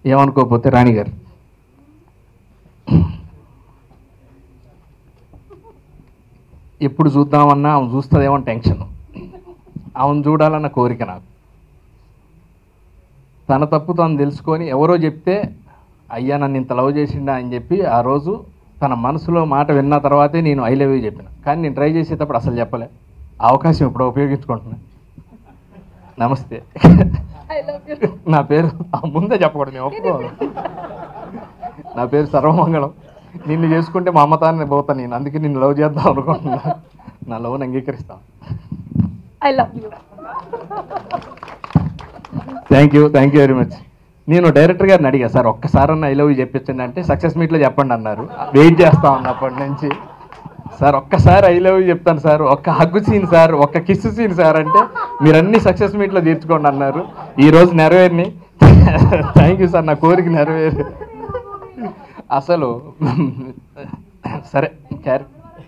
ఏమనుకోకపోతే రాణి గారు ఎప్పుడు చూద్దామన్నా ఆమె చూస్తుందేమో టెన్షన్ ఆమెను చూడాలన్న కోరిక నాకు తన తప్పు తను తెలుసుకొని ఎవరో చెప్తే అయ్యా నన్ను ఇంత లవ్ చేసిండా అని చెప్పి ఆ రోజు తన మనసులో మాట విన్న తర్వాతే నేను ఐ లవ్ యూ చెప్పిన కానీ నేను ట్రై చేసేటప్పుడు అసలు చెప్పలే ఆ అవకాశం ఇప్పుడు ఉపయోగించుకుంటున్నా నమస్తే నా పేరు ఆ ముందే చెప్పకూడదు నేను ఒప్పుకోవాలి నా పేరు సర్వమంగళం నిన్ను చేసుకుంటే మా అమ్మతాన్ని పోతాను నేను అందుకే నిన్ను లవ్ చేద్దాం అనుకుంటున్నా నా లవ్ని అంగీకరిస్తాను I love you thank you thank you very much నేను డైరెక్టర్ గారిని అడిగా సార్ ఒక్కసారన్నా ఐ లవ్ యూ చెప్పించండి అంటే సక్సెస్ మీట్లో చెప్పండి అన్నారు వెయిట్ చేస్తా ఉన్నా అప్పటి నుంచి సార్ ఒక్కసారి ఐ లవ్ యూ చెప్తాను సార్ ఒక్క హగ్గు సీన్ సార్ ఒక్క కిస్ సీన్ సార్ అంటే మీరు అన్ని సక్సెస్ మీట్లో తీర్చుకోండి అన్నారు ఈ రోజు నెరవేరిని థ్యాంక్ యూ సార్ నా కోరిక నెరవేరు అసలు సరే క్యారెక్టర్